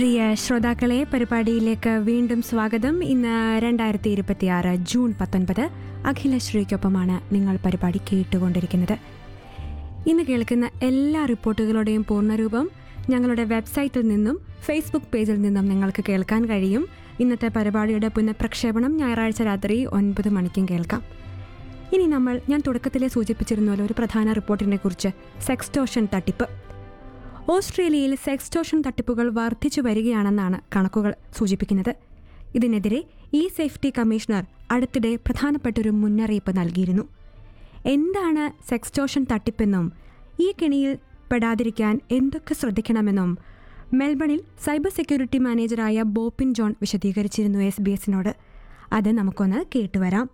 പ്രിയ ശ്രോതാക്കളെ പരിപാടിയിലേക്ക് വീണ്ടും സ്വാഗതം ഇന്ന് രണ്ടായിരത്തി ഇരുപത്തിയാറ് ജൂൺ പത്തൊൻപത് അഖിലശ്രീക്കൊപ്പമാണ് നിങ്ങൾ പരിപാടി കേട്ടുകൊണ്ടിരിക്കുന്നത് ഇന്ന് കേൾക്കുന്ന എല്ലാ റിപ്പോർട്ടുകളുടെയും പൂർണ്ണരൂപം ഞങ്ങളുടെ വെബ്സൈറ്റിൽ നിന്നും ഫേസ്ബുക്ക് പേജിൽ നിന്നും നിങ്ങൾക്ക് കേൾക്കാൻ കഴിയും ഇന്നത്തെ പരിപാടിയുടെ പുനഃപ്രക്ഷേപണം ഞായറാഴ്ച രാത്രി ഒൻപത് മണിക്കും കേൾക്കാം ഇനി നമ്മൾ ഞാൻ തുടക്കത്തിലെ സൂചിപ്പിച്ചിരുന്നല്ലോ ഒരു പ്രധാന റിപ്പോർട്ടിനെ കുറിച്ച് സെക്സ്റ്റോഷൻ തട്ടിപ്പ് ഓസ്ട്രേലിയയിൽ സെക്സ്റ്റോഷൻ തട്ടിപ്പുകൾ വർദ്ധിച്ചു വരികയാണെന്നാണ് കണക്കുകൾ സൂചിപ്പിക്കുന്നത് ഇതിനെതിരെ ഇ സേഫ്റ്റി കമ്മീഷണർ അടുത്തിടെ പ്രധാനപ്പെട്ടൊരു മുന്നറിയിപ്പ് നൽകിയിരുന്നു എന്താണ് സെക്സ്റ്റോഷൻ തട്ടിപ്പെന്നും ഈ കെണിയിൽ പെടാതിരിക്കാൻ എന്തൊക്കെ ശ്രദ്ധിക്കണമെന്നും മെൽബണിൽ സൈബർ സെക്യൂരിറ്റി മാനേജറായ ബോപ്പിൻ ജോൺ വിശദീകരിച്ചിരുന്നു എസ് ബി എസിനോട് അത് നമുക്കൊന്ന് കേട്ടുവരാം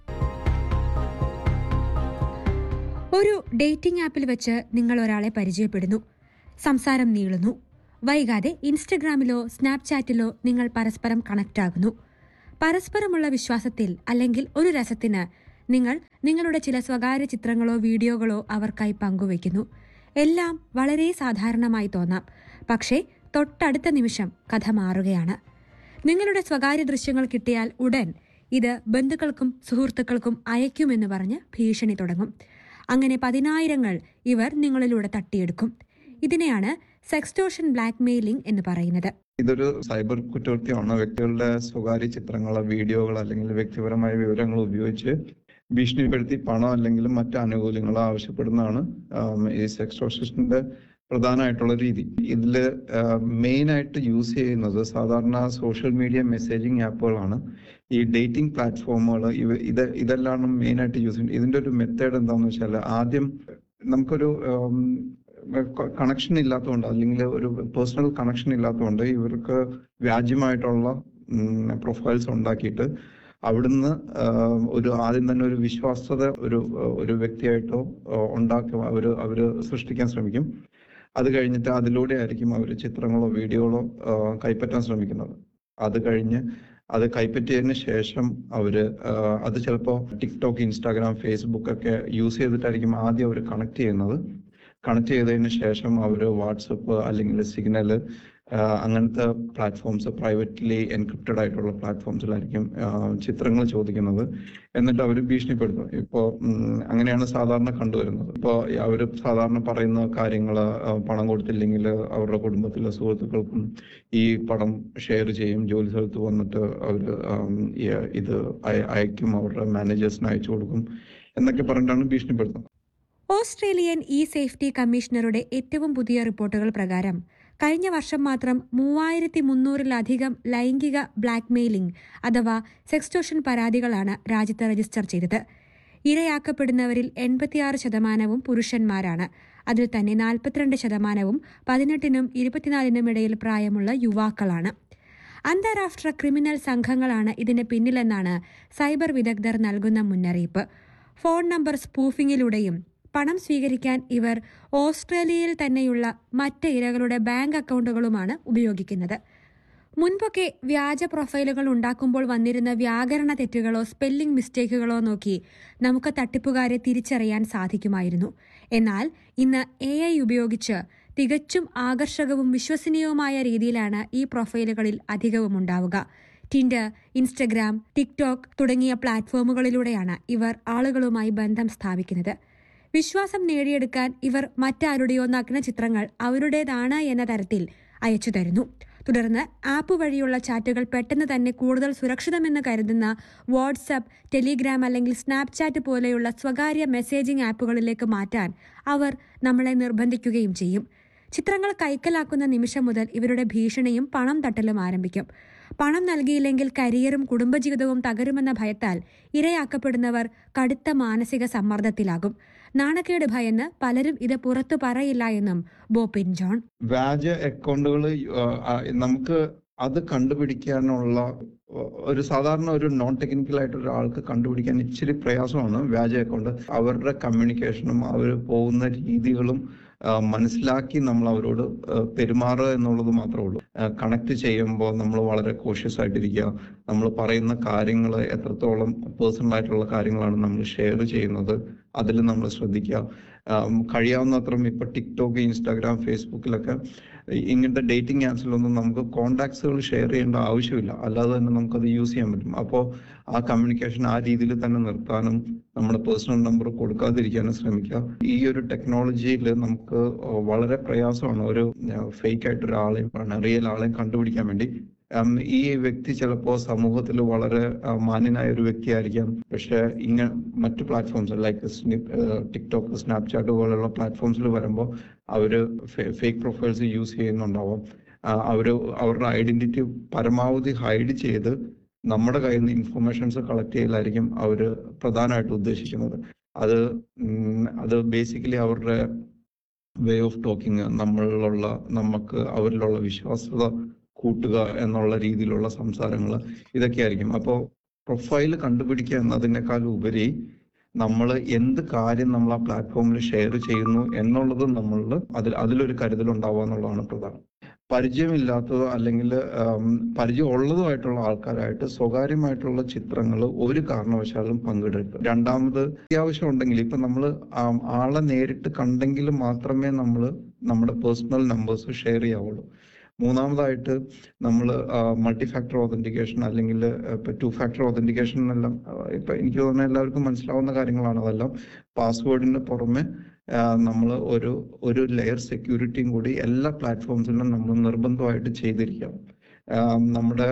ഒരു ഡേറ്റിംഗ് ആപ്പിൽ വെച്ച് നിങ്ങൾ ഒരാളെ പരിചയപ്പെടുന്നു സംസാരം നീളുന്നു വൈകാതെ ഇൻസ്റ്റഗ്രാമിലോ സ്നാപ്ചാറ്റിലോ നിങ്ങൾ പരസ്പരം കണക്റ്റ് ആകുന്നു പരസ്പരമുള്ള വിശ്വാസത്തിൽ അല്ലെങ്കിൽ ഒരു രസത്തിന് നിങ്ങൾ നിങ്ങളുടെ ചില സ്വകാര്യ ചിത്രങ്ങളോ വീഡിയോകളോ അവർക്കായി പങ്കുവയ്ക്കുന്നു എല്ലാം വളരെ സാധാരണമായി തോന്നാം പക്ഷേ തൊട്ടടുത്ത നിമിഷം കഥ മാറുകയാണ് നിങ്ങളുടെ സ്വകാര്യ ദൃശ്യങ്ങൾ കിട്ടിയാൽ ഉടൻ ഇത് ബന്ധുക്കൾക്കും സുഹൃത്തുക്കൾക്കും അയക്കുമെന്ന് പറഞ്ഞ് ഭീഷണി തുടങ്ങും അങ്ങനെ പതിനായിരങ്ങൾ ഇവർ നിങ്ങളിലൂടെ തട്ടിയെടുക്കും ഇതിനെയാണ് സെക്സ്റ്റോഷൻ ബ്ലാക്ക്മെയിലിംഗ് എന്ന് പറയുന്നത് ഇതൊരു സൈബർ കുറ്റകൃത്യമാണ് വ്യക്തികളുടെ സ്വകാര്യ ചിത്രങ്ങളോ വീഡിയോകളോ അല്ലെങ്കിൽ വ്യക്തിപരമായ വിവരങ്ങൾ ഉപയോഗിച്ച് ഭീഷണിപ്പെടുത്തി പണം അല്ലെങ്കിൽ മറ്റ് ആനുകൂല്യങ്ങളോ ആവശ്യപ്പെടുന്നതാണ് ആം, ഈ സെക്സ്റ്റോഷന്റെ പ്രധാനമായിട്ടുള്ള രീതി ഇതിൽ മെയിൻ ആയിട്ട് യൂസ് ചെയ്യുന്നത് സാധാരണ സോഷ്യൽ മീഡിയ മെസ്സേജിങ് ആപ്പുകളാണ് ഈ ഡേറ്റിംഗ് പ്ലാറ്റ്ഫോമുകൾ ഇവ ഇത് ഇതെല്ലാം മെയിൻ ആയിട്ട് യൂസ് ചെയ്യുന്നത് ഇതിന്റെ ഒരു മെത്തേഡ് എന്താണെന്ന് വെച്ചാൽ ആദ്യം നമുക്കൊരു കണക്ഷൻ ഇല്ലാത്തതുകൊണ്ട് അല്ലെങ്കിൽ ഒരു പേഴ്സണൽ കണക്ഷൻ ഇല്ലാത്തതുകൊണ്ട് ഇവർക്ക് വ്യാജ്യമായിട്ടുള്ള പ്രൊഫൈൽസ് ഉണ്ടാക്കിയിട്ട് അവിടുന്ന് ആഹ്, ഒരു ആദ്യം തന്നെ ഒരു വിശ്വാസ്യത ഒരു ഒരു വ്യക്തിയായിട്ടോ ആഹ്, ഉണ്ടാക്കുക അവർ അവർ സൃഷ്ടിക്കാൻ ശ്രമിക്കും അത് കഴിഞ്ഞിട്ട് അതിലൂടെ ആയിരിക്കും അവർ ചിത്രങ്ങളോ വീഡിയോകളോ ആഹ്, കൈപ്പറ്റാൻ ശ്രമിക്കുന്നത് അത് കഴിഞ്ഞ് അത് കൈപ്പറ്റിയതിന് ശേഷം അവര് ആഹ്, അത് ചിലപ്പോൾ ടിക്ടോക്ക് ഇൻസ്റ്റാഗ്രാം ഫേസ്ബുക്ക് ഒക്കെ യൂസ് ചെയ്തിട്ടായിരിക്കും ആദ്യം അവർ കണക്ട് ചെയ്യുന്നത് കണക്ട് ചെയ്തതിന് ശേഷം അവർ വാട്സപ്പ് അല്ലെങ്കിൽ സിഗ്നൽ അങ്ങനത്തെ പ്ലാറ്റ്ഫോംസ് പ്രൈവറ്റ്ലി എൻക്രിപ്റ്റഡ് ആയിട്ടുള്ള പ്ലാറ്റ്ഫോംസിലായിരിക്കും ചിത്രങ്ങൾ ചോദിക്കുന്നത് എന്നിട്ട് അവർ ഭീഷണിപ്പെടുത്തും ഇപ്പോൾ അങ്ങനെയാണ് സാധാരണ കണ്ടുവരുന്നത് ഇപ്പോൾ അവർ സാധാരണ പറയുന്ന കാര്യങ്ങൾ പണം കൊടുത്തില്ലെങ്കിൽ അവരുടെ കുടുംബത്തിലെ സുഹൃത്തുക്കൾക്കും ഈ പണം ഷെയർ ചെയ്യും ജോലി സ്ഥലത്ത് വന്നിട്ട് അവർ ഇത് അയ- അയക്കും അവരുടെ മാനേജേഴ്സിന് അയച്ചു കൊടുക്കും എന്നൊക്കെ പറഞ്ഞിട്ടാണ് ഭീഷണിപ്പെടുത്തുന്നത് ഓസ്ട്രേലിയൻ ഇ സേഫ്റ്റി കമ്മീഷണറുടെ ഏറ്റവും പുതിയ റിപ്പോർട്ടുകൾ പ്രകാരം കഴിഞ്ഞ വർഷം മാത്രം മൂവായിരത്തി മുന്നൂറിലധികം ലൈംഗിക ബ്ലാക്ക്മെയിലിംഗ് അഥവാ സെക്സ്റ്റോഷൻ പരാതികളാണ് രാജ്യത്ത് രജിസ്റ്റർ ചെയ്തത് ഇരയാക്കപ്പെടുന്നവരിൽ എൺപത്തിയാറ് ശതമാനവും പുരുഷന്മാരാണ് അതിൽ തന്നെ നാൽപ്പത്തിരണ്ട് ശതമാനവും പതിനെട്ടിനും ഇരുപത്തിനാലിനും ഇടയിൽ പ്രായമുള്ള യുവാക്കളാണ് അന്താരാഷ്ട്ര ക്രിമിനൽ സംഘങ്ങളാണ് ഇതിന് പിന്നിലെന്നാണ് സൈബർ വിദഗ്ധർ നൽകുന്ന മുന്നറിയിപ്പ് ഫോൺ നമ്പർ സ്പൂഫിങ്ങിലൂടെയും പണം സ്വീകരിക്കാൻ ഇവർ ഓസ്ട്രേലിയയിൽ തന്നെയുള്ള മറ്റ് ഇരകളുടെ ബാങ്ക് അക്കൗണ്ടുകളുമാണ് ഉപയോഗിക്കുന്നത് മുൻപൊക്കെ വ്യാജ പ്രൊഫൈലുകൾ ഉണ്ടാക്കുമ്പോൾ വന്നിരുന്ന വ്യാകരണ തെറ്റുകളോ സ്പെല്ലിംഗ് മിസ്റ്റേക്കുകളോ നോക്കി നമുക്ക് തട്ടിപ്പുകാരെ തിരിച്ചറിയാൻ സാധിക്കുമായിരുന്നു എന്നാൽ ഇന്ന് എ ഐ ഉപയോഗിച്ച് തികച്ചും ആകർഷകവും വിശ്വസനീയവുമായ രീതിയിലാണ് ഈ പ്രൊഫൈലുകളിൽ അധികവും ഉണ്ടാവുക ടിൻഡർ ഇൻസ്റ്റഗ്രാം ടിക്ടോക്ക് തുടങ്ങിയ പ്ലാറ്റ്ഫോമുകളിലൂടെയാണ് ഇവർ ആളുകളുമായി ബന്ധം സ്ഥാപിക്കുന്നത് വിശ്വാസം നേടിയെടുക്കാൻ ഇവർ മറ്റാരുടെയോ നഗ്ന ചിത്രങ്ങൾ അവരുടേതാണ് എന്ന തരത്തിൽ അയച്ചു തരുന്നു തുടർന്ന് ആപ്പ് വഴിയുള്ള ചാറ്റുകൾ പെട്ടെന്ന് തന്നെ കൂടുതൽ സുരക്ഷിതമെന്ന് കരുതുന്ന വാട്സപ്പ് ടെലിഗ്രാം അല്ലെങ്കിൽ സ്നാപ്ചാറ്റ് പോലെയുള്ള സ്വകാര്യ മെസ്സേജിംഗ് ആപ്പുകളിലേക്ക് മാറ്റാൻ അവർ നമ്മളെ നിർബന്ധിക്കുകയും ചെയ്യും ചിത്രങ്ങൾ കൈക്കലാക്കുന്ന നിമിഷം മുതൽ ഇവരുടെ ഭീഷണിയും പണം തട്ടലും ആരംഭിക്കും പണം നൽകിയില്ലെങ്കിൽ കരിയറും കുടുംബജീവിതവും തകരുമെന്ന ഭയത്താൽ ഇരയാക്കപ്പെടുന്നവർ കടുത്ത മാനസിക സമ്മർദ്ദത്തിലാകും നാണക്കേട് ഭയന്ന് പലരും ഇത് പുറത്തു പറയില്ല എന്നും ബോപ്പിൻ ജോൺ വ്യാജ അക്കൗണ്ടുകൾ നമുക്ക് അത് കണ്ടുപിടിക്കാനുള്ള ഒ- ഒരു സാധാരണ ഒരു നോൺ ടെക്നിക്കൽ ആയിട്ട് ഒരാൾക്ക് കണ്ടുപിടിക്കാൻ ഇച്ചിരി പ്രയാസമാണ് വ്യാജ അക്കൗണ്ട് അവരുടെ കമ്മ്യൂണിക്കേഷനും അവർ പോകുന്ന രീതികളും ആ, മനസ്സിലാക്കി നമ്മൾ അവരോട് ആ, പെരുമാറുക എന്നുള്ളത് മാത്രമേ ഉള്ളൂ കണക്ട് ചെയ്യുമ്പോൾ നമ്മൾ വളരെ കോഷ്യസ് ആയിട്ടിരിക്കുക നമ്മൾ പറയുന്ന കാര്യങ്ങൾ എത്രത്തോളം പേഴ്സണൽ ആയിട്ടുള്ള കാര്യങ്ങളാണ് നമ്മൾ ഷെയർ ചെയ്യുന്നത് അതിൽ നമ്മൾ ശ്രദ്ധിക്കുക ആം, കഴിയാവുന്നത്രയും ഇപ്പൊ ടിക്ടോക്ക് ഇൻസ്റ്റാഗ്രാം ഫേസ്ബുക്കിലൊക്കെ ഇങ്ങനത്തെ ഡേറ്റിംഗ് ആപ്സിലൊന്നും നമുക്ക് കോണ്ടാക്ട്സുകൾ ഷെയർ ചെയ്യേണ്ട ആവശ്യമില്ല അല്ലാതെ തന്നെ നമുക്കത് യൂസ് ചെയ്യാൻ പറ്റും അപ്പോൾ ആ കമ്മ്യൂണിക്കേഷൻ ആ രീതിയിൽ തന്നെ നിർത്താനും നമ്മുടെ പേഴ്സണൽ നമ്പർ കൊടുക്കാതിരിക്കാനും ശ്രമിക്കുക ഈ ഒരു ടെക്നോളജിയിൽ നമുക്ക് വളരെ പ്രയാസമാണ് ഒരു ഫേക്ക് ആയിട്ട് ഒരാളെയും റിയൽ ആളെയും കണ്ടുപിടിക്കാൻ വേണ്ടി ഉം, ഈ വ്യക്തി ചിലപ്പോൾ സമൂഹത്തിൽ വളരെ ആ, മാന്യനായ ഒരു വ്യക്തിയായിരിക്കാം പക്ഷെ ഇങ്ങനെ മറ്റു പ്ലാറ്റ്ഫോംസ് ലൈക്ക് ടിക്ടോക്ക് സ്നാപ്ചാറ്റ് പോലുള്ള പ്ലാറ്റ്ഫോംസിൽ വരുമ്പോൾ അവര് ഫേക്ക് പ്രൊഫൈൽസ് യൂസ് ചെയ്യുന്നുണ്ടാവും ആ, അവര് അവരുടെ ഐഡന്റിറ്റി പരമാവധി ഹൈഡ് ചെയ്ത് നമ്മുടെ കയ്യിൽ നിന്ന് ഇൻഫർമേഷൻസ് കളക്ട് ചെയ്യലായിരിക്കും അവര് പ്രധാനമായിട്ട് ഉദ്ദേശിക്കുന്നത് അത് ഉം, അത് ബേസിക്കലി അവരുടെ വേ ഓഫ് ടോക്കിംഗ് നമ്മളിലുള്ള നമുക്ക് അവരിലുള്ള വിശ്വാസ്യത കൂട്ടുക എന്നുള്ള രീതിയിലുള്ള സംസാരങ്ങൾ ഇതൊക്കെയായിരിക്കും അപ്പോൾ പ്രൊഫൈൽ കണ്ടുപിടിക്കുക എന്നതിനേക്കാൾ ഉപരി നമ്മൾ എന്ത് കാര്യം നമ്മൾ ആ പ്ലാറ്റ്ഫോമിൽ ഷെയർ ചെയ്യുന്നു എന്നുള്ളത് നമ്മളിൽ അതിൽ അതിലൊരു കരുതൽ ഉണ്ടാവുക എന്നുള്ളതാണ് പ്രധാനം പരിചയമില്ലാത്തതോ അല്ലെങ്കിൽ പരിചയം ഉള്ളതുമായിട്ടുള്ള ആൾക്കാരായിട്ട് സ്വകാര്യമായിട്ടുള്ള ചിത്രങ്ങൾ ഒരു കാരണവശാലും പങ്കിടരുത് രണ്ടാമത് അത്യാവശ്യം ഉണ്ടെങ്കിൽ ഇപ്പൊ നമ്മൾ ആളെ നേരിട്ട് കണ്ടെങ്കിൽ മാത്രമേ നമ്മൾ നമ്മുടെ പേഴ്സണൽ നമ്പേഴ്സ് ഷെയർ ചെയ്യാവുള്ളൂ മൂന്നാമതായിട്ട് നമ്മൾ മൾട്ടി ഫാക്ടർ ഒതന്റിക്കേഷൻ അല്ലെങ്കിൽ ഇപ്പൊ ടു ഫാക്ടർ ഒതന്റിക്കേഷൻ എല്ലാം ആ, ഇപ്പൊ എനിക്ക് തോന്നുന്ന എല്ലാവർക്കും മനസ്സിലാവുന്ന കാര്യങ്ങളാണ് അതെല്ലാം പാസ്വേഡിന് പുറമെ നമ്മൾ ഒരു ഒരു ലെയർ സെക്യൂരിറ്റിയും കൂടി എല്ലാ പ്ലാറ്റ്ഫോംസിലും നമ്മൾ നിർബന്ധമായിട്ട് ചെയ്തിരിക്കണം ആം, നമ്മുടെ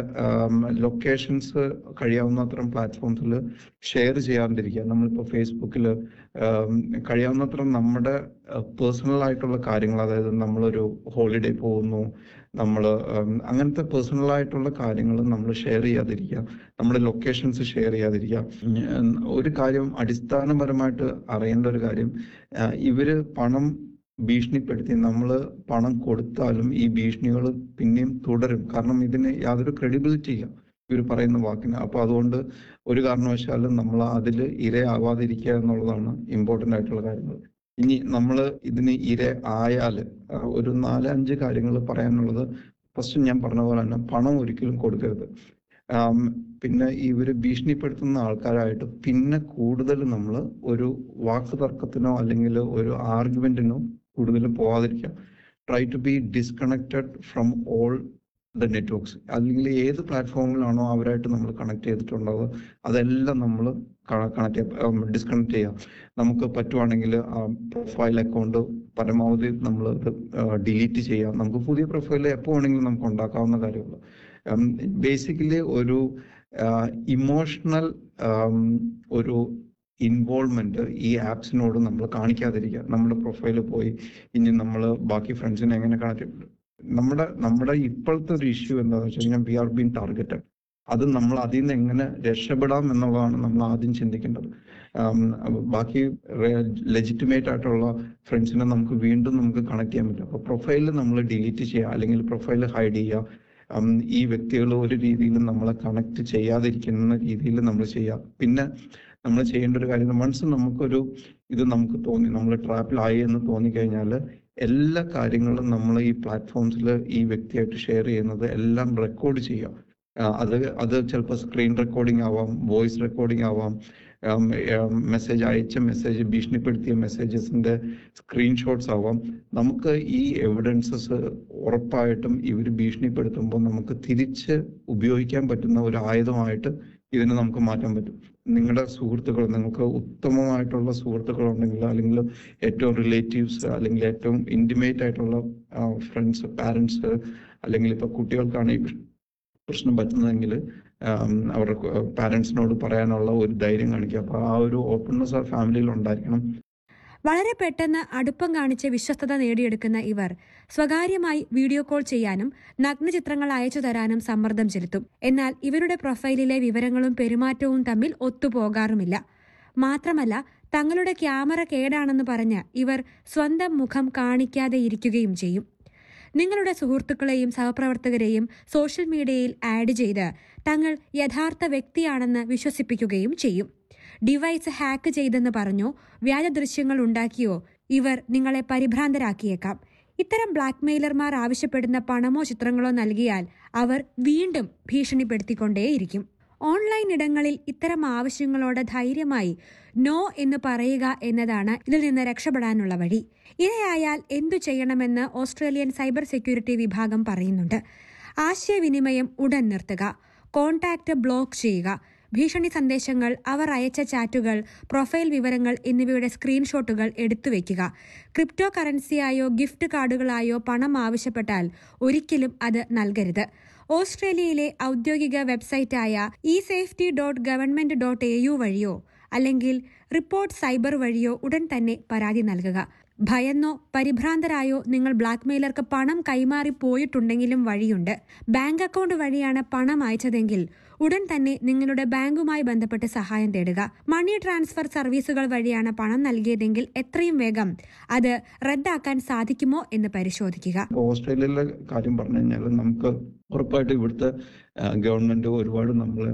ലൊക്കേഷൻസ് കഴിയാവുന്നത്രം പ്ലാറ്റ്ഫോംസിൽ ഷെയർ ചെയ്യാണ്ടിരിക്കുക നമ്മളിപ്പോൾ ഫേസ്ബുക്കിൽ കഴിയാവുന്നത്രം നമ്മുടെ പേഴ്സണൽ ആയിട്ടുള്ള കാര്യങ്ങൾ അതായത് നമ്മളൊരു ഹോളിഡേ പോകുന്നു നമ്മൾ അങ്ങനത്തെ പേഴ്സണൽ ആയിട്ടുള്ള കാര്യങ്ങൾ നമ്മൾ ഷെയർ ചെയ്യാതിരിക്കുക നമ്മുടെ ലൊക്കേഷൻസ് ഷെയർ ചെയ്യാതിരിക്കുക ഉം, ഒരു കാര്യം അടിസ്ഥാനപരമായിട്ട് അറിയേണ്ട ഒരു കാര്യം ആ, ഇവര് പണം ഭീഷണിപ്പെടുത്തി നമ്മൾ പണം കൊടുത്താലും ഈ ഭീഷണികൾ പിന്നെയും തുടരും കാരണം ഇതിന് യാതൊരു ക്രെഡിബിലിറ്റി ഇല്ല ഇവർ പറയുന്ന വാക്കിന് അപ്പൊ അതുകൊണ്ട് ഒരു കാരണവശാലും നമ്മൾ അതിൽ ഇരയാവാതിരിക്കുക എന്നുള്ളതാണ് ഇമ്പോർട്ടന്റ് ആയിട്ടുള്ള കാര്യങ്ങൾ ഇനി നമ്മൾ ഇതിന് ഇര ആയാൽ ഒരു നാല് അഞ്ച് കാര്യങ്ങൾ പറയാനുള്ളത് ഫസ്റ്റ് ഞാൻ പറഞ്ഞ പോലെ തന്നെ പണം ഒരിക്കലും കൊടുക്കരുത് ആം, പിന്നെ ഇവര് ഭീഷണിപ്പെടുത്തുന്ന ആൾക്കാരായിട്ട് പിന്നെ കൂടുതൽ നമ്മൾ ഒരു വാക്ക് തർക്കത്തിനോ അല്ലെങ്കിൽ ഒരു ആർഗ്യുമെന്റിനോ കൂടുതൽ പോവാതിരിക്കുക try to be disconnected from all the networks അല്ലെങ്കിൽ ഏത് പ്ലാറ്റ്ഫോമിലാണോ അവരായിട്ട് നമ്മൾ കണക്ട് ചെയ്തിട്ടുള്ളത് അതെല്ലാം നമ്മൾ കണക്ട് ചെയ്യുക ഡിസ്കണക്ട് ചെയ്യുക നമുക്ക് പറ്റുവാണെങ്കിൽ ആ പ്രൊഫൈൽ അക്കൗണ്ട് പരമാവധി നമ്മൾ ഡിലീറ്റ് ചെയ്യാം നമുക്ക് പുതിയ പ്രൊഫൈൽ എപ്പോൾ വേണമെങ്കിലും നമുക്ക് ഉണ്ടാക്കാവുന്ന കാര്യമുള്ളൂ ബേസിക്കലി ഒരു ഇമോഷണൽ ഒരു ഇൻവോൾവ്മെന്റ് ഈ ആപ്സിനോട് നമ്മൾ കാണിക്കാതിരിക്കുക നമ്മുടെ പ്രൊഫൈൽ പോയി ഇനി നമ്മൾ ബാക്കി ഫ്രണ്ട്സിനെ എങ്ങനെ കണക്ട് നമ്മുടെ നമ്മുടെ ഇപ്പോഴത്തെ ഒരു ഇഷ്യൂ എന്താണെന്ന് വെച്ച് കഴിഞ്ഞാൽ വി ആർ ബീൻ ടാർഗറ്റഡ് അത് നമ്മൾ അതിൽ നിന്ന് എങ്ങനെ രക്ഷപ്പെടാം എന്നുള്ളതാണ് നമ്മൾ ആദ്യം ചിന്തിക്കേണ്ടത് ആം, അപ്പൊ ബാക്കി ലെജിറ്റിമേറ്റ് ആയിട്ടുള്ള ഫ്രണ്ട്സിനെ നമുക്ക് വീണ്ടും നമുക്ക് കണക്ട് ചെയ്യാൻ പറ്റും അപ്പൊ പ്രൊഫൈൽ നമ്മൾ ഡിലീറ്റ് ചെയ്യുക അല്ലെങ്കിൽ പ്രൊഫൈൽ ഹൈഡ് ചെയ്യുക ഉം, ഈ വ്യക്തികൾ ഒരു രീതിയിലും നമ്മളെ കണക്ട് ചെയ്യാതിരിക്കുന്ന രീതിയിൽ നമ്മൾ ചെയ്യുക പിന്നെ നമ്മൾ ചെയ്യേണ്ട ഒരു കാര്യം വൺസ് നമുക്കൊരു ഇത് നമുക്ക് തോന്നി നമ്മൾ ട്രാപ്പിലായി എന്ന് തോന്നിക്കഴിഞ്ഞാൽ എല്ലാ കാര്യങ്ങളും നമ്മൾ ഈ പ്ലാറ്റ്ഫോംസിൽ ഈ വ്യക്തിയായിട്ട് ഷെയർ ചെയ്യുന്നത് എല്ലാം റെക്കോർഡ് ചെയ്യുക ആ, അത് അത് ചിലപ്പോൾ സ്ക്രീൻ റെക്കോർഡിംഗ് ആവാം വോയിസ് റെക്കോർഡിംഗ് ആവാം മെസ്സേജ് അയച്ച മെസ്സേജ് ഭീഷണിപ്പെടുത്തിയ മെസ്സേജസിന്റെ സ്ക്രീൻഷോട്ട്സ് ആവാം നമുക്ക് ഈ എവിഡൻസസ് ഉറപ്പായിട്ടും ഇവർ ഭീഷണിപ്പെടുത്തുമ്പോൾ നമുക്ക് തിരിച്ച് ഉപയോഗിക്കാൻ പറ്റുന്ന ഒരു ആയുധമായിട്ട് ഇതിനെ നമുക്ക് മാറ്റാൻ പറ്റും നിങ്ങളുടെ സുഹൃത്തുക്കൾ നിങ്ങൾക്ക് ഉത്തമമായിട്ടുള്ള സുഹൃത്തുക്കൾ ഉണ്ടെങ്കിൽ അല്ലെങ്കിൽ ഏറ്റവും റിലേറ്റീവ്സ് അല്ലെങ്കിൽ ഏറ്റവും ഇന്റിമേറ്റ് ആയിട്ടുള്ള ഫ്രണ്ട്സ് പാരൻസ് അല്ലെങ്കിൽ ഇപ്പൊ കുട്ടികൾക്കാണ് ഈ പ്രശ്നം പറ്റുന്നതെങ്കിൽ അവരുടെ പാരൻസിനോട് പറയാനുള്ള ഒരു ധൈര്യം കാണിക്കുക അപ്പൊ ആ ഒരു ഓപ്പൺനെസ് ആ ഫാമിലിയിൽ ഉണ്ടായിരിക്കണം വളരെ പെട്ടെന്ന് അടുപ്പം കാണിച്ച് വിശ്വസ്തത നേടിയെടുക്കുന്ന ഇവർ സ്വകാര്യമായി വീഡിയോ കോൾ ചെയ്യാനും നഗ്നചിത്രങ്ങൾ അയച്ചു തരാനും സമ്മർദ്ദം ചെലുത്തും എന്നാൽ ഇവരുടെ പ്രൊഫൈലിലെ വിവരങ്ങളും പെരുമാറ്റവും തമ്മിൽ ഒത്തുപോകാറുമില്ല മാത്രമല്ല തങ്ങളുടെ ക്യാമറ കേടാണെന്ന് പറഞ്ഞ് ഇവർ സ്വന്തം മുഖം കാണിക്കാതെ ഇരിക്കുകയും ചെയ്യും നിങ്ങളുടെ സുഹൃത്തുക്കളെയും സഹപ്രവർത്തകരെയും സോഷ്യൽ മീഡിയയിൽ ആഡ് ചെയ്ത് തങ്ങൾ യഥാർത്ഥ വ്യക്തിയാണെന്ന് വിശ്വസിപ്പിക്കുകയും ചെയ്യും ഡിവൈസ് ഹാക്ക് ചെയ്തെന്ന് പറഞ്ഞോ വ്യാജ ദൃശ്യങ്ങൾ ഉണ്ടാക്കിയോ ഇവർ നിങ്ങളെ പരിഭ്രാന്തരാക്കിയേക്കാം ഇത്തരം ബ്ലാക്ക്മെയിലർമാർ ആവശ്യപ്പെടുന്ന പണമോ ചിത്രങ്ങളോ നൽകിയാൽ അവർ വീണ്ടും ഭീഷണിപ്പെടുത്തിക്കൊണ്ടേയിരിക്കും ഓൺലൈൻ ഇടങ്ങളിൽ ഇത്തരം ആവശ്യങ്ങളോട് ധൈര്യമായി നോ എന്ന് പറയുക എന്നതാണ് ഇതിൽ നിന്ന് രക്ഷപ്പെടാനുള്ള വഴി ഇരയായാൽ എന്തു ചെയ്യണമെന്ന് ഓസ്ട്രേലിയൻ സൈബർ സെക്യൂരിറ്റി വിഭാഗം പറയുന്നുണ്ട് ആശയവിനിമയം ഉടൻ നിർത്തുക കോൺടാക്റ്റ് ബ്ലോക്ക് ചെയ്യുക ഭീഷണി സന്ദേശങ്ങൾ അവർ അയച്ച ചാറ്റുകൾ പ്രൊഫൈൽ വിവരങ്ങൾ എന്നിവയുടെ സ്ക്രീൻഷോട്ടുകൾ എടുത്തുവെക്കുക ക്രിപ്റ്റോ കറൻസിയായോ ഗിഫ്റ്റ് കാർഡുകളായോ പണം ആവശ്യപ്പെട്ടാൽ ഒരിക്കലും അത് നൽകരുത് ഓസ്ട്രേലിയയിലെ ഔദ്യോഗിക വെബ്സൈറ്റായ e safety dot government dot A U വഴിയോ അല്ലെങ്കിൽ റിപ്പോർട്ട് സൈബർ വഴിയോ ഉടൻ തന്നെ പരാതി നൽകുക ഭയന്നോ പരിഭ്രാന്തരായോ നിങ്ങൾ ബ്ലാക്ക്മെയിലർക്ക് പണം കൈമാറി പോയിട്ടുണ്ടെങ്കിലും വഴിയുണ്ട് ബാങ്ക് അക്കൗണ്ട് വഴിയാണ് പണം അയച്ചതെങ്കിൽ ഉടൻ തന്നെ നിങ്ങളുടെ ബാങ്കുമായി ബന്ധപ്പെട്ട് സഹായം തേടുക മണി ട്രാൻസ്ഫർ സർവീസുകൾ വഴിയാണ് പണം നൽകിയതെങ്കിൽ എത്രയും വേഗം അത് റദ്ദാക്കാൻ സാധിക്കുമോ എന്ന് പരിശോധിക്കുക ഓസ്ട്രേലിയയിലെ കാര്യം പറഞ്ഞു കഴിഞ്ഞാൽ നമുക്ക് ഉറപ്പായിട്ടും ഇവിടുത്തെ ഗവൺമെന്റ് ഒരുപാട് നമ്മൾ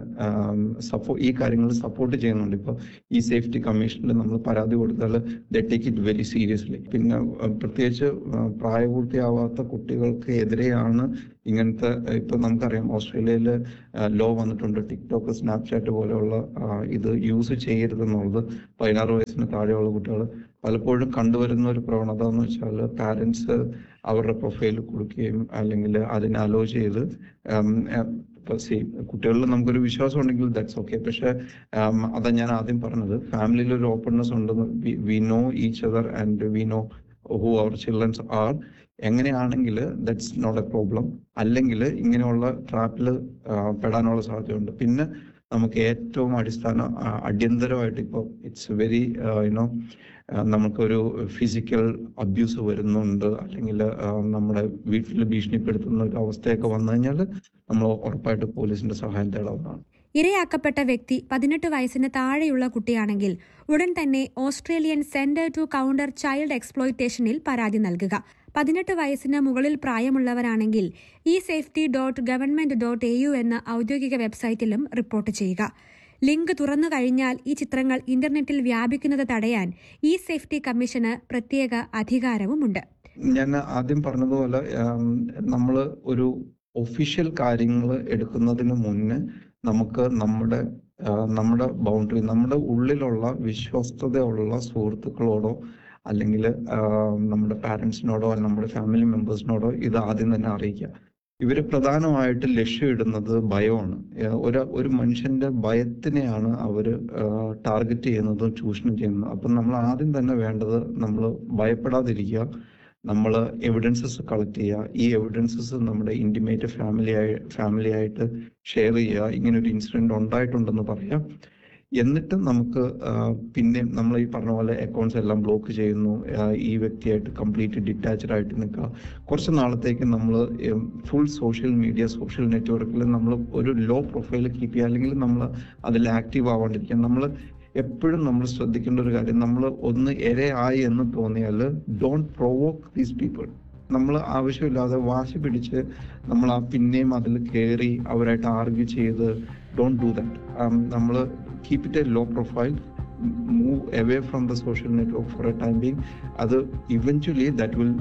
സപ്പോ ഈ കാര്യങ്ങൾ സപ്പോർട്ട് ചെയ്യുന്നുണ്ട് ഇപ്പോൾ ഈ സേഫ്റ്റി കമ്മീഷനിൽ നമ്മൾ പരാതി കൊടുത്താൽ they take it very seriously പിന്നെ ആ, പ്രത്യേകിച്ച് ആ, പ്രായപൂർത്തിയാവാത്ത കുട്ടികൾക്ക് എതിരെയാണ് ഇങ്ങനത്തെ ഇപ്പൊ നമുക്കറിയാം ഓസ്ട്രേലിയയിൽ ലോ വന്നിട്ടുണ്ട് ടിക്ടോക്ക് സ്നാപ്ചാറ്റ് പോലെയുള്ള ആ, ഇത് യൂസ് ചെയ്യരുതെന്നുള്ളത് പതിനാറ് വയസ്സിന് താഴെയുള്ള കുട്ടികൾ പലപ്പോഴും കണ്ടുവരുന്ന ഒരു പ്രവണത എന്ന് വെച്ചാൽ പാരൻസ് അവരുടെ പ്രൊഫൈൽ കൊടുക്കുകയും അല്ലെങ്കിൽ അതിനെ അലോ ചെയ്ത് ഉം, ഏർ, ഇപ്പൊ സി കുട്ടികളിൽ നമുക്കൊരു വിശ്വാസം ഉണ്ടെങ്കിൽ ദാറ്റ്സ് ഓക്കെ പക്ഷെ അതാ ഞാൻ ആദ്യം പറഞ്ഞത് ഫാമിലിയിൽ ഒരു ഓപ്പൺനെസ് ഉണ്ടെന്ന് we know each other and we know who our childrens are എങ്ങനെയാണെങ്കിൽ ദാറ്റ്സ് നോട്ട് എ പ്രോബ്ലം അല്ലെങ്കിൽ ഇങ്ങനെയുള്ള ട്രാപ്പിൽ പെടാനുള്ള സാധ്യതയുണ്ട് പിന്നെ നമുക്ക് ഏറ്റവും അടിസ്ഥാന ആ, അടിയന്തരമായിട്ട് ഇപ്പോൾ ഇറ്റ്സ് വെരി യുനോ നമുക്കൊരു ഫിസിക്കൽ അബ്യൂസ് വരുന്നുണ്ട് അല്ലെങ്കിൽ നമ്മുടെ വീട്ടിൽ ഭീഷണിപ്പെടുത്തുന്ന ഒരു അവസ്ഥയൊക്കെ വന്നു കഴിഞ്ഞാൽ നമ്മൾ ഉറപ്പായിട്ട് പോലീസിന്റെ സഹായം തേടാവുന്നതാണ് ഇരയാക്കപ്പെട്ട വ്യക്തി പതിനെട്ട് വയസ്സിന് താഴെയുള്ള കുട്ടിയാണെങ്കിൽ ഉടൻ തന്നെ Australian centre to counter child എക്സ്പ്ലോയിറ്റേഷനിൽ പരാതി നൽകുക പതിനെട്ട് വയസ്സിന് മുകളിൽ പ്രായമുള്ളവരാണെങ്കിൽ e safety dot government dot A U എന്ന ഔദ്യോഗിക വെബ്സൈറ്റിലും റിപ്പോർട്ട് ചെയ്യുക ലിങ്ക് തുറന്നു കഴിഞ്ഞാൽ ഈ ചിത്രങ്ങൾ ഇന്റർനെറ്റിൽ വ്യാപിക്കുന്നത് തടയാൻ ഇ സേഫ്റ്റി കമ്മീഷന് പ്രത്യേക അധികാരവുമുണ്ട് ഞാൻ ആദ്യം പറഞ്ഞതുപോലെ നമ്മൾ ഒരു ഒഫീഷ്യൽ കാര്യങ്ങൾ എടുക്കുന്നതിന് മുന്നേ നമുക്ക് നമ്മുടെ ആ, നമ്മുടെ ബൗണ്ടറി നമ്മുടെ ഉള്ളിലുള്ള വിശ്വസ്തതയുള്ള സുഹൃത്തുക്കളോടോ അല്ലെങ്കിൽ നമ്മുടെ പാരൻസിനോടോ അല്ലെങ്കിൽ നമ്മുടെ ഫാമിലി മെമ്പേഴ്സിനോടോ ഇത് ആദ്യം തന്നെ അറിയിക്കുക ഇവര് പ്രധാനമായിട്ട് ലക്ഷ്യമിടുന്നത് ഭയമാണ് ഏഹ് ഒരു ഒരു മനുഷ്യന്റെ ഭയത്തിനെയാണ് അവര് ടാർഗറ്റ് ചെയ്യുന്നതും ചൂഷണം ചെയ്യുന്നതും അപ്പം നമ്മൾ ആദ്യം തന്നെ വേണ്ടത് നമ്മൾ ഭയപ്പെടാതിരിക്കുക നമ്മൾ എവിഡൻസസ് കളക്ട് ചെയ്യുക ഈ എവിഡൻസസ് നമ്മുടെ ഇന്റിമേറ്റ് ഫാമിലി ആയി ഫാമിലി ആയിട്ട് ഷെയർ ചെയ്യുക ഇങ്ങനെ ഒരു ഇൻസിഡന്റ് ഉണ്ടായിട്ടുണ്ടെന്ന് പറയാം എന്നിട്ട് നമുക്ക് ആ, പിന്നെ നമ്മൾ ഈ പറഞ്ഞ പോലെ അക്കൗണ്ട്സ് എല്ലാം ബ്ലോക്ക് ചെയ്യുന്നു ആ, ഈ വ്യക്തിയായിട്ട് കംപ്ലീറ്റ് ഡിറ്റാച്ച്ഡ് ആയിട്ട് നിൽക്കുക കുറച്ച് നാളത്തേക്ക് നമ്മൾ ഫുൾ സോഷ്യൽ മീഡിയ സോഷ്യൽ നെറ്റ്വർക്കിൽ നമ്മൾ ഒരു ലോ പ്രൊഫൈൽ കീപ്പ് ചെയ്യുക അല്ലെങ്കിൽ നമ്മൾ അതിൽ ആക്റ്റീവ് ആവാണ്ടിരിക്കുക നമ്മൾ എപ്പോഴും നമ്മൾ ശ്രദ്ധിക്കേണ്ട ഒരു കാര്യം നമ്മൾ ഒന്ന് ഇരയായി എന്ന് തോന്നിയാൽ ഡോണ്ട് പ്രൊവോക്ക് ദീസ് പീപ്പിൾ നമ്മൾ ആവശ്യമില്ലാതെ വാശി പിടിച്ച് നമ്മൾ ആ പിന്നെയും അതിൽ കയറി അവരായിട്ട് ആർഗ്യൂ ചെയ്ത് ഡോണ്ട് ഡു ദാറ്റ് നമ്മൾ keep it a low profile move away from the social network for a time being അത് ഇവൻച്വലി ദാറ്റ് വിൽ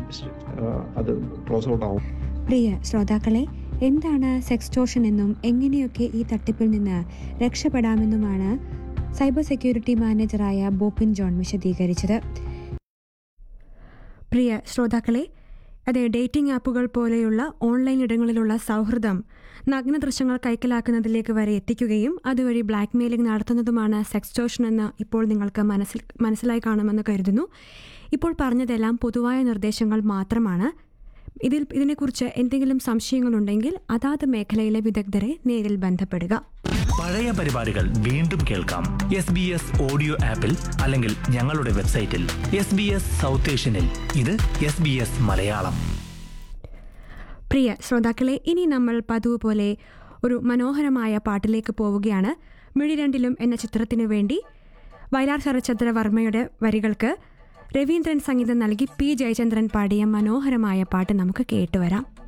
അത് ക്ലോസ് ഔട്ട് ആവും പ്രിയ ശ്രോതാക്കളെ എന്താണ് സെക്സ്റ്റോഷൻ എന്നും എങ്ങനെയൊക്കെ ഈ തട്ടിപ്പിൽ നിന്ന് രക്ഷപ്പെടാമെന്നുമാണ് സൈബർ സെക്യൂരിറ്റി മാനേജറായ ബോപ്പിൻ ജോൺ വിശദീകരിച്ചത് പ്രിയ ശ്രോതാക്കളെ അതെ ഡേറ്റിംഗ് ആപ്പുകൾ പോലെയുള്ള ഓൺലൈൻ ഇടങ്ങളിലുള്ള സൗഹൃദം നഗ്ന ദൃശ്യങ്ങൾ കൈക്കലാക്കുന്നതിലേക്ക് വരെ എത്തിക്കുകയും അതുവഴി ബ്ലാക്ക് മെയിലിംഗ് നടത്തുന്നതുമാണ് സെക്സ്റ്റോഷൻ എന്ന് ഇപ്പോൾ നിങ്ങൾക്ക് മനസ്സിൽ മനസ്സിലായി കാണുമെന്ന് കരുതുന്നു ഇപ്പോൾ പറഞ്ഞതെല്ലാം പൊതുവായ നിർദ്ദേശങ്ങൾ മാത്രമാണ് ഇതിൽ ഇതിനെക്കുറിച്ച് എന്തെങ്കിലും സംശയങ്ങളുണ്ടെങ്കിൽ അതാത് മേഖലയിലെ വിദഗ്ധരെ നേരിൽ ബന്ധപ്പെടുക പഴയ പരിപാടികൾ വീണ്ടും കേൾക്കാം എസ് ബി എസ് ഓഡിയോ ആപ്പിൽ അല്ലെങ്കിൽ ഞങ്ങളുടെ വെബ്സൈറ്റിൽ എസ് ബി എസ് സൗത്ത് ഏഷ്യനിൽ ഇത് എസ് ബി എസ് മലയാളം പ്രിയ ശ്രോതാക്കളെ ഇനി നമ്മൾ പതിവ് പോലെ ഒരു മനോഹരമായ പാട്ടിലേക്ക് പോവുകയാണ് മിഴിരണ്ടിലും എന്ന ചിത്രത്തിനു വേണ്ടി വയലാർ ശരചന്ദ്ര വർമ്മയുടെ വരികൾക്ക് രവീന്ദ്രൻ സംഗീതം നൽകി പി ജയചന്ദ്രൻ പാടിയ മനോഹരമായ പാട്ട് നമുക്ക് കേട്ടുവരാം